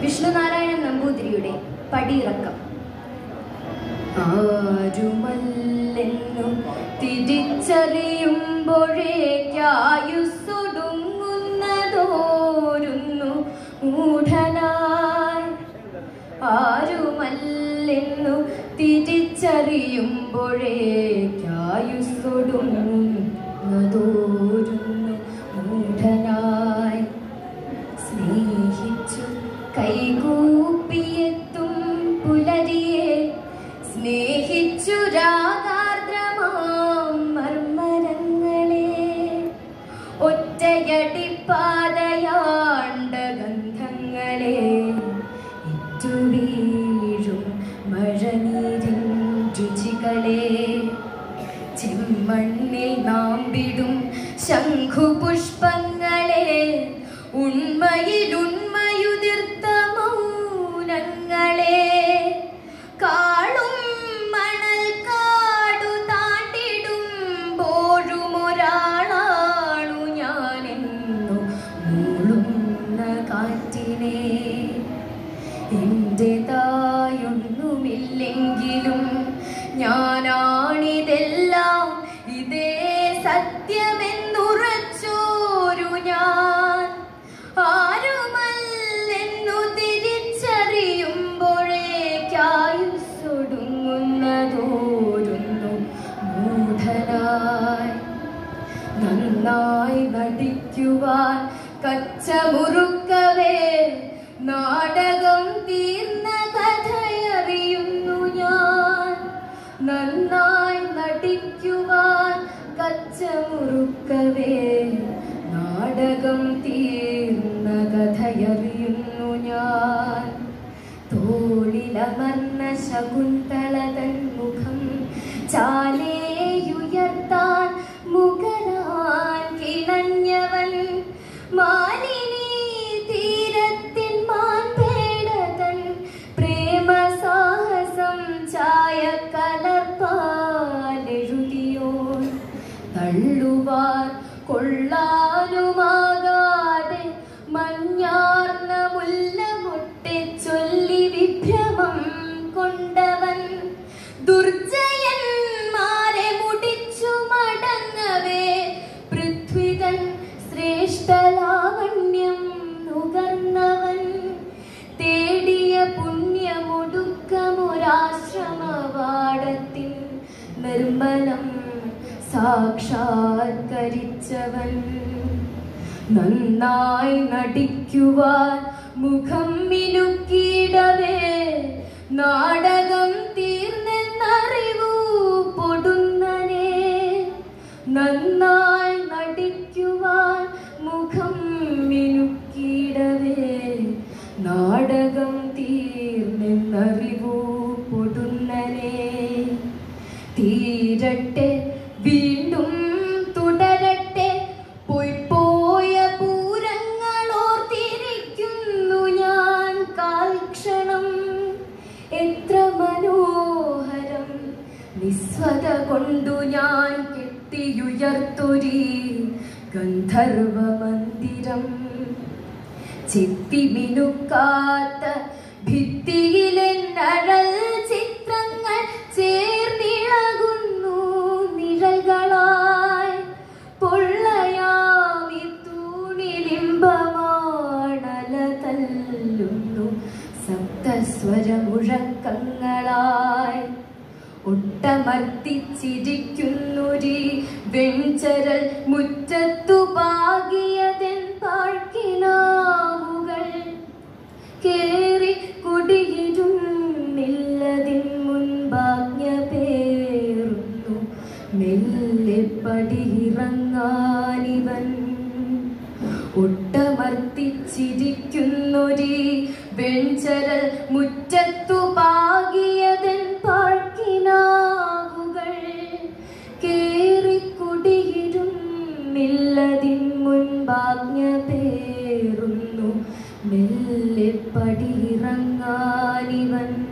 വിഷ്ണുനാരായണൻ നമ്പൂതിരിയുടെ പടിയിറക്കം ആരുമല്ലെന്നു തിരിച്ചറിയുമ്പോഴേക്കായുസ്സൊടുങ്ങുന്നതോരുന്നു മൂഢനായി ആരുമല്ലെന്നു തിരിച്ചറിയുമ്പോഴേക്കായുസ്സൊടുങ്ങുന്നതോരുന്നു മൂഢനായി സ്നേഹിച്ചു കൈകൂപ്പിയെത്തും പുലരിയെ സ്നേഹിച്ചു രാഗാർദ്രമാം മർമരങ്ങളെ ഒറ്റയടിപ്പാതയാണ്ട ഗന്ധങ്ങളെ ഇറ്റുവീഴും മഴനീരിൻ രുചികളെ ചെമ്മണ്ണിൽ നാമ്പിടും ശംഖുപുഷ്പങ്ങളെ ഉണ്മയിൽ ഉണ്മയുതിർത്ത മൗനങ്ങളെ കാളും മണൽ കാടു താണ്ടിടുമ്പോഴും ഒരാളാണു ഞാനെന്നു മൂളുന്ന കാറ്റിനെ എന്റേതായൊന്നുമില്ലെങ്കിലും ഞാനാണിതെല്ലാം ഇതേ സത്യമെന്നുറച്ചോരു ഞാൻ ആരുമല്ലെന്നു തിരിച്ചറിയുമ്പോഴേക്കായുസ്സൊടുങ്ങുന്നതോരുന്നു മൂഢനായി നന്നായി നടിക്കുവാൻ കച്ചമുറുക്കവേ നാടകം തീർന്ന കഥയറിയുന്നു ഞാൻ നന്നായി നടിക്കുവാൻ കച്ചമുറുക്കവേ നാടകം തീർന്ന കഥയറിയുന്നു ഞാൻ തോളിലമർന്ന ശകുന്തളതൻ മുഖം ചാലേയുയർത്താൻ മുഖരാൻ കിണഞ്ഞവൻ മാലിനി തീരത്തിൻ മാൻപേടതൻ പ്രേമ സാഹസം ചായ കലർപ്പാലെഴുതിയോ തള്ളുവാൻ കൊള്ളാനുമാകാതെ മഞ്ഞാർന്ന മുല്ലമൊട്ടെ ചൊല്ലി വിഭ്രമം കൊണ്ടവൻ ദുർജയന്മാരെ മുടിച്ചു മടങ്ങവേ പൃഥ്വിതൻ ശ്രേഷ്ഠലാവണ്യം നുകർന്നവൻ തേടിയ പുണ്യമൊടുക്കമൊരാശ്രമവാടത്തിൻ നിർമ്മലം സാക്ഷാത്കരിച്ചവൻ നന്നായി നടിക്കുവാൻ മുഖം മിനുക്കിയിടവേ നാടകം തീർന്നെന്നറിവൂ പൊടുന്നനെ നന്നായി നടിക്കുവാൻ മുഖം മിനുക്കിയിടവേ നാടകം തീർന്നെന്നറിവൂ പൊടുന്നനെ തീരട്ടെ വീണ്ടും തുടരട്ടെ പോയി പോയ പൂരങ്ങളോർത്തിരിക്കുന്നു ഞാൻ കാൽക്ഷണം എത്ര മനോഹരം നിസ്വത കൊണ്ടു ഞാൻ കെട്ടിയുയർത്തൊരി ഗന്ധർവ മന്ദിരം ചെത്തി മിനുക്കാത്ത ഭിത്തിയിലെ നഴൽ ചിത്രങ്ങൾ ചേർന്നിളകുന്നു നിഴൽകളായി പൊള്ളയാമി തൂണിലിമ്പമാണല തല്ലുന്നു സപ്തസ്വരമുഴക്കങ്ങളായി ഒട്ടമർത്തിച്ചിരിക്കുന്നൊരി വെഞ്ചരൽ മുറ്റത്തു പാകിയതെൻ പാഴ്ക്കിനാവുകൾ കേറി കുടിയിരുന്നില്ലതിൻ മുൻപാജ്ഞ പേറുന്നു മെല്ലെ പടിയിറങ്ങാനിവൻ ഒട്ടമർത്തിച്ചിരിക്കുന്നൊരി വെഞ്ചരൽ മുറ്റത്തു പാകിയതൻ പാഴ്ക്കിനാവുകൾ കേറിക്കുടിയിരുന്നില്ലതിൻ മുൻപാജ്ഞ പേറുന്നു മെല്ലെ പടിയിറങ്ങാനിവൻ